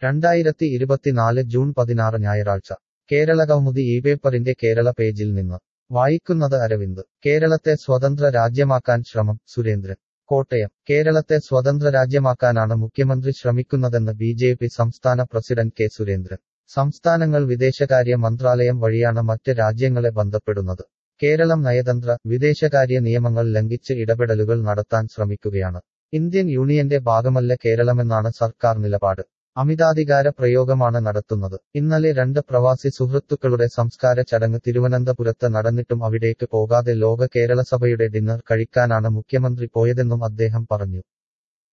രണ്ടായിരത്തി ഇരുപത്തിനാല് ജൂൺ പതിനാറ് ഞായറാഴ്ച കേരളകൗമുദി ഈ പേപ്പറിന്റെ കേരള പേജിൽ നിന്ന് വായിക്കുന്നത് അരവിന്ദ് കേരളത്തെ സ്വതന്ത്ര രാജ്യമാക്കാൻ ശ്രമം സുരേന്ദ്രൻ കോട്ടയം കേരളത്തെ സ്വതന്ത്ര രാജ്യമാക്കാനാണ് മുഖ്യമന്ത്രി ശ്രമിക്കുന്നതെന്ന് ബി ജെ പി സംസ്ഥാന പ്രസിഡന്റ് കെ സുരേന്ദ്രൻ സംസ്ഥാനങ്ങൾ വിദേശകാര്യ മന്ത്രാലയം വഴിയാണ് മറ്റ് രാജ്യങ്ങളെ ബന്ധപ്പെടുന്നത് കേരളം നയതന്ത്ര വിദേശകാര്യ നിയമങ്ങൾ ലംഘിച്ച് ഇടപെടലുകൾ നടത്താൻ ശ്രമിക്കുകയാണ് ഇന്ത്യൻ യൂണിയന്റെ ഭാഗമല്ല കേരളമെന്നാണ് സർക്കാർ നിലപാട് അമിതാധികാര പ്രയോഗമാണ് നടത്തുന്നത് ഇന്നലെ രണ്ട് പ്രവാസി സുഹൃത്തുക്കളുടെ സംസ്കാര ചടങ്ങ് തിരുവനന്തപുരത്ത് നടന്നിട്ടും അവിടേക്ക് പോകാതെ ലോക കേരളസഭയുടെ ഡിന്നർ കഴിക്കാനാണ് മുഖ്യമന്ത്രി പോയതെന്നും അദ്ദേഹം പറഞ്ഞു